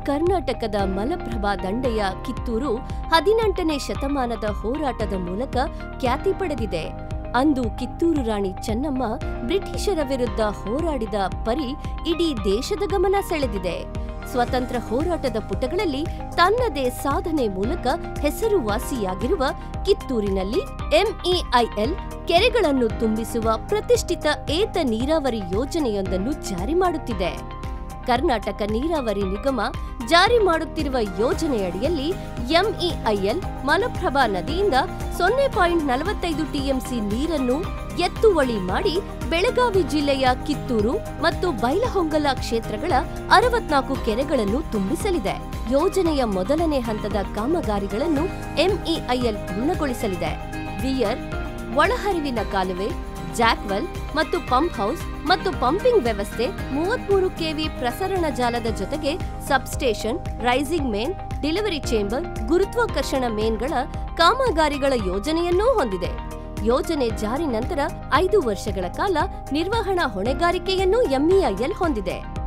ಕರ್ನಾಟಕದ ಮಲಪ್ರಭಾ ದಂಡೆಯ ಕಿತ್ತೂರು ಹದಿನೆಂಟನೇ ಶತಮಾನದ ಹೋರಾಟದ ಮೂಲಕ ಖ್ಯಾತಿ ಪಡೆದಿದೆ ಅಂದು ಕಿತ್ತೂರು ರಾಣಿ ಚೆನ್ನಮ್ಮ ಬ್ರಿಟಿಷರ ವಿರುದ್ಧ ಹೋರಾಡಿದ ಪರಿ ಇಡೀ ದೇಶದ ಗಮನ ಸೆಳೆದಿದೆ ಸ್ವತಂತ್ರ ಹೋರಾಟದ ಪುಟಗಳಲ್ಲಿ ತನ್ನದೇ ಸಾಧನೆ ಮೂಲಕ ಹೆಸರುವಾಸಿಯಾಗಿರುವ ಕಿತ್ತೂರಿನಲ್ಲಿ ಎಂಇಐಎಲ್ ಕೆರೆಗಳನ್ನು ತುಂಬಿಸುವ ಪ್ರತಿಷ್ಠಿತ ಏತ ನೀರಾವರಿ ಯೋಜನೆಯೊಂದನ್ನು ಜಾರಿ ಮಾಡುತ್ತಿದೆ ಕರ್ನಾಟಕ ನೀರಾವರಿ ನಿಗಮ ಜಾರಿ ಮಾಡುತ್ತಿರುವ ಯೋಜನೆಯಡಿಯಲ್ಲಿ ಎಂಇಐಎಲ್ ಮಲಪ್ರಭಾ ನದಿಯಿಂದ ಸೊನ್ನೆ ಪಾಯಿಂಟ್ ನಲವತ್ತೈದು ಟಿಎಂಸಿ ನೀರನ್ನು ಎತ್ತುವಳಿ ಮಾಡಿ ಬೆಳಗಾವಿ ಜಿಲ್ಲೆಯ ಕಿತ್ತೂರು ಮತ್ತು ಬೈಲಹೊಂಗಲ ಕ್ಷೇತ್ರಗಳ ಅರವತ್ನಾಲ್ಕು ಕೆರೆಗಳನ್ನು ತುಂಬಿಸಲಿದೆ ಯೋಜನೆಯ ಮೊದಲನೇ ಹಂತದ ಕಾಮಗಾರಿಗಳನ್ನು ಎಂಇಐಎಲ್ ಪೂರ್ಣಗೊಳಿಸಲಿದೆ ವಿಯರ್ ಒಳಹರಿವಿನ ಕಾಲುವೆ ಜಾಕ್ವೆಲ್ ಮತ್ತು ಪಂಪ್ ಹೌಸ್ ಮತ್ತು ಪಂಪಿಂಗ್ ವ್ಯವಸ್ಥೆ ಮೂವತ್ಮೂರು ಕೆವಿ ಪ್ರಸರಣ ಜಾಲದ ಜೊತೆಗೆ substation rising main delivery chamber ಗುರುತ್ವಾಕರ್ಷಣ ಮೇನ್ಗಳ ಕಾಮಗಾರಿಗಳ ಯೋಜನೆಯನ್ನೂ ಹೊಂದಿದೆ ಯೋಜನೆ ಜಾರಿ ನಂತರ ಐದು ವರ್ಷಗಳ ಕಾಲ ನಿರ್ವಹಣಾ ಹೊಣೆಗಾರಿಕೆಯನ್ನು ಎಂಇಐಎಲ್ ಹೊಂದಿದೆ